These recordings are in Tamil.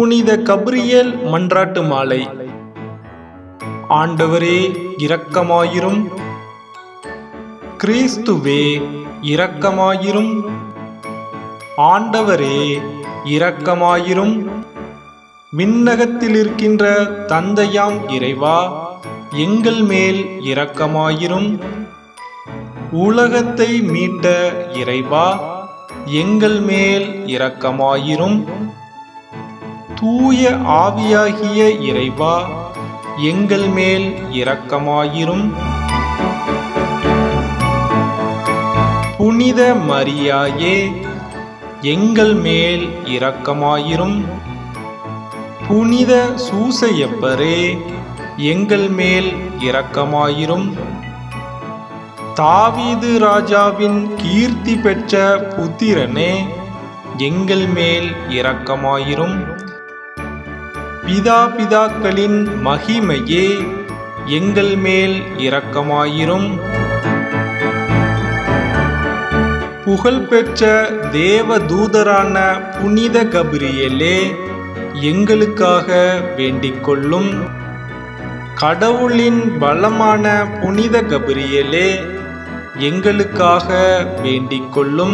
புனித கப்ரியேல் மன்றாட்டு மாலை ஆண்டவரே இரக்கமாயிரும் கிறிஸ்துவே இரக்கமாயிரும் ஆண்டவரே இரக்கமாயிரும் விண்ணகத்தில் இருக்கின்ற தந்தையாம் இறைவா எங்கள் மேல் இரக்கமாயிரும் உலகத்தை மீட்ட இறைவா எங்கள் மேல் இரக்கமாயிரும் தூய ஆவியாகிய இறைவா எங்கள் மேல் இரக்கமாயிரும் புனித மரியாயே எங்கள் மேல் இரக்கமாயிரும் புனித சூசையப்பரே எங்கள் மேல் இரக்கமாயிரும் தாவீது ராஜாவின் கீர்த்தி பெற்ற புத்திரனே எங்கள் மேல் இரக்கமாயிரும் பிதா பிதாக்களின் மகிமையே எங்கள் மேல் இரக்கமாயிரும் புகழ்பெற்ற தேவ தூதரான புனித கபிரியலே எங்களுக்காக வேண்டிக் கொள்ளும் கடவுளின் பலமான புனித கபிரியலே எங்களுக்காக வேண்டிக் கொள்ளும்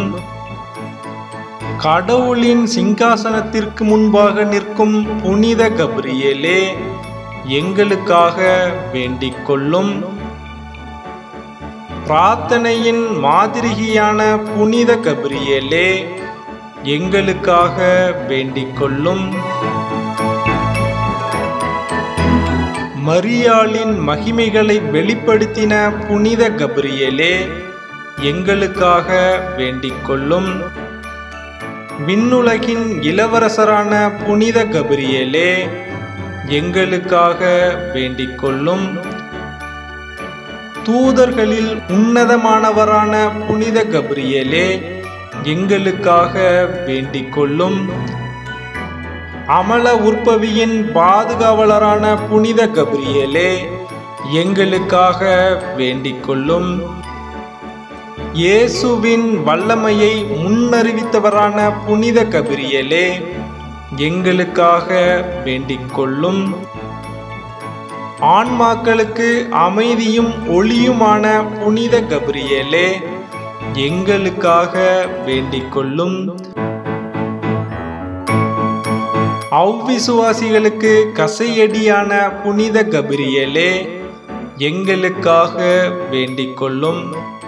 கடவுளின் சிங்காசனத்திற்கு முன்பாக நிற்கும் புனித கபிரியலே எங்களுக்காக வேண்டிக் கொள்ளும் பிரார்த்தனையின் மாதிரியான புனித கபிரியலே எங்களுக்காக வேண்டிக் கொள்ளும் மரியாளின் மகிமைகளை வெளிப்படுத்தின புனித கபிரியலே எங்களுக்காக வேண்டிக் கொள்ளும் விண்ணுலகின் இளவரசரான புனித கபிரியலே எங்களுக்காக வேண்டிக் கொள்ளும் தூதர்களில் உன்னதமானவரான புனித கபிரியலே எங்களுக்காக வேண்டிக் கொள்ளும் அமல உற்பவியின் பாதுகாவலரான புனித கபிரியலே எங்களுக்காக வேண்டிக் கொள்ளும் இயேசுவின் வல்லமையை முன்னறிவித்தவரான புனித கபிரியலே எங்களுக்காக வேண்டிக் கொள்ளும் ஆன்மாக்களுக்கு அமைதியும் ஒளியுமான புனித கபிரியலே எங்களுக்காக வேண்டிக் கொள்ளும் அவ்விசுவாசிகளுக்கு கசையடியான புனித கபிரியலே எங்களுக்காக வேண்டிக் கொள்ளும்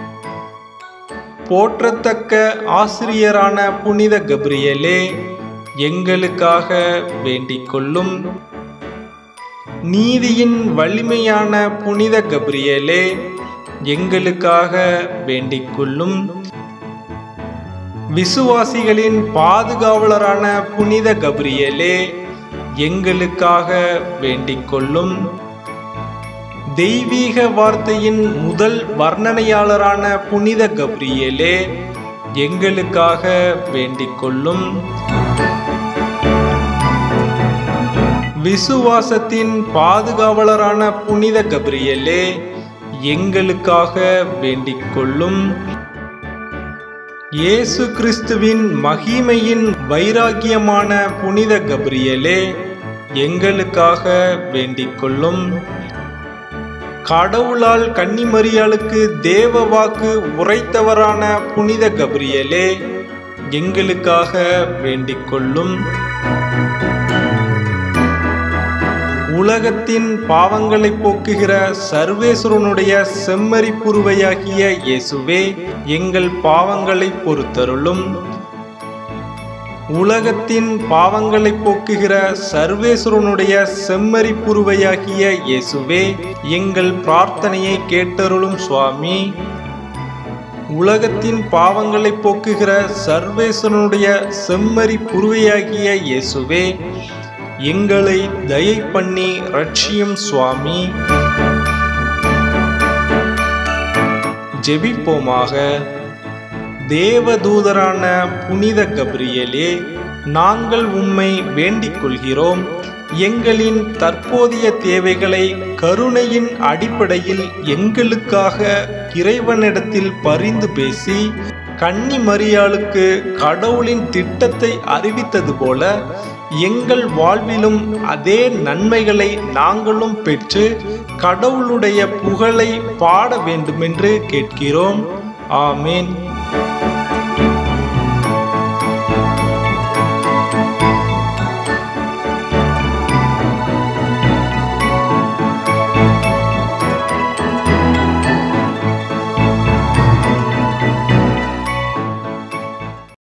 போற்றத்தக்க ஆசிரியரான புனித கபிரியலே எங்களுக்காக வேண்டிக் கொள்ளும் நீதியின் வலிமையான புனித கபிரியலே எங்களுக்காக வேண்டிக் கொள்ளும் விசுவாசிகளின் பாதுகாவலரான புனித கபிரியலே எங்களுக்காக வேண்டிக் கொள்ளும் தெய்வீக வார்த்தையின் முதல் வர்ணனையாளரான புனித கபிரியலே எங்களுக்காக வேண்டிக் கொள்ளும் விசுவாசத்தின் பாதுகாவலரான புனித கபிரியலே எங்களுக்காக வேண்டிக் கொள்ளும் இயேசு கிறிஸ்துவின் மகிமையின் வைராக்கியமான புனித கபிரியலே எங்களுக்காக வேண்டிக் கொள்ளும் கடவுளால் கன்னிமரியாளுக்கு தேவ வாக்கு உரைத்தவரான புனித கபிரியலே எங்களுக்காக வேண்டிக் கொள்ளும் உலகத்தின் பாவங்களை போக்குகிற சர்வேஸ்வரனுடைய செம்மறி புருவையாகிய இயேசுவே எங்கள் பாவங்களை பொறுத்தருளும் உலகத்தின் பாவங்களை போக்குகிற சர்வேஸ்வரனுடைய செம்மறி புருவையாகிய இயேசுவே எங்கள் பிரார்த்தனையை கேட்டருளும் சுவாமி உலகத்தின் பாவங்களை போக்குகிற சர்வேஸ்வரனுடைய செம்மறி புருவையாகிய இயேசுவே எங்களை தயை பண்ணி ரட்சியும் சுவாமி ஜெபிப்போமாக தேவதூதரான புனித கபிரியலே நாங்கள் உம்மை வேண்டிக் கொள்கிறோம் எங்களின் தற்போதைய தேவைகளை கருணையின் அடிப்படையில் எங்களுக்காக இறைவனிடத்தில் பரிந்து பேசி கன்னி மரியாளுக்கு கடவுளின் திட்டத்தை அறிவித்தது போல எங்கள் வாழ்விலும் அதே நன்மைகளை நாங்களும் பெற்று கடவுளுடைய புகழை பாட வேண்டுமென்று கேட்கிறோம் ஆமேன்